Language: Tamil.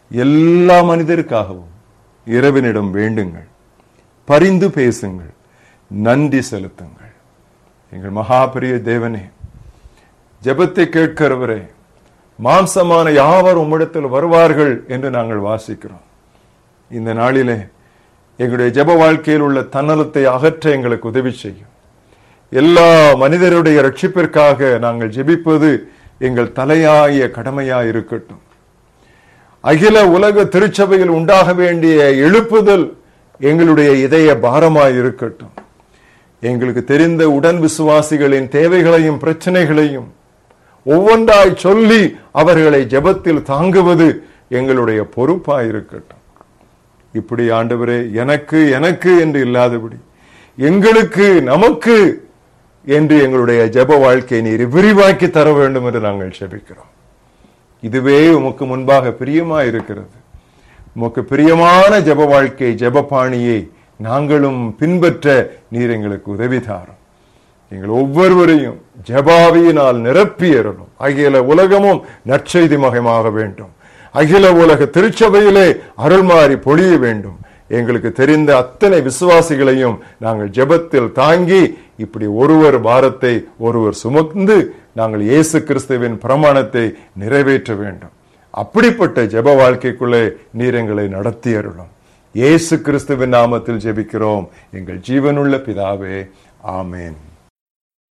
எல்லா மனிதருக்காகவும் இறைவனிடம் வேண்டுங்கள் பரிந்து பேசுங்கள் நன்றி செலுத்துங்கள் எங்கள் மகாபெரிய தேவனே ஜெபத்தை கேட்கிறவரே மாம்சமான யாவர் உம்மிடத்தில் வருவார்கள் என்று நாங்கள் வாசிக்கிறோம் இந்த நாளிலே எங்களுடைய ஜெப வாழ்க்கையில் உள்ள தன்னலத்தை அகற்ற எங்களுக்கு உதவி செய்யும் எல்லா மனிதருடைய ரட்சிப்பிற்காக நாங்கள் ஜெபிப்பது எங்கள் தலையாய கடமையாய் இருக்கட்டும் அகில உலக திருச்சபையில் உண்டாக வேண்டிய எழுப்புதல் எங்களுடைய இதய பாரமாய் இருக்கட்டும் எங்களுக்கு தெரிந்த உடன் விசுவாசிகளின் தேவைகளையும் பிரச்சனைகளையும் ஒவ்வொன்றாய் சொல்லி அவர்களை ஜெபத்தில் தாங்குவது எங்களுடைய பொறுப்பாய் இருக்கட்டும் இப்படி ஆண்டவரே எனக்கு எனக்கு என்று இல்லாதபடி எங்களுக்கு நமக்கு என்று எங்களுடைய ஜெப வாழ்க்கையை நீர் விரிவாக்கி தர வேண்டும் என்று நாங்கள் ஜெபிக்கிறோம் இதுவே உமக்கு முன்பாக பிரியமா இருக்கிறது உமக்கு பிரியமான ஜெப வாழ்க்கை ஜெபபாணியை நாங்களும் பின்பற்ற நீர் எங்களுக்கு உதவி தாரும் எங்கள் ஒவ்வொருவரையும் ஜபாவியினால் நிரப்பியறணும் அகில உலகமும் நற்செய்தி மகமாக வேண்டும் அகில உலக திருச்சபையிலே அருள்மாறி பொழிய வேண்டும் எங்களுக்கு தெரிந்த அத்தனை விசுவாசிகளையும் நாங்கள் ஜெபத்தில் தாங்கி இப்படி ஒருவர் பாரத்தை ஒருவர் சுமந்து நாங்கள் இயேசு கிறிஸ்துவின் பிரமாணத்தை நிறைவேற்ற வேண்டும் அப்படிப்பட்ட ஜெப வாழ்க்கைக்குள்ளே நீர் எங்களை நடத்தி அருளும் இயேசு கிறிஸ்துவின் நாமத்தில் ஜெபிக்கிறோம் எங்கள் ஜீவனுள்ள பிதாவே ஆமேன்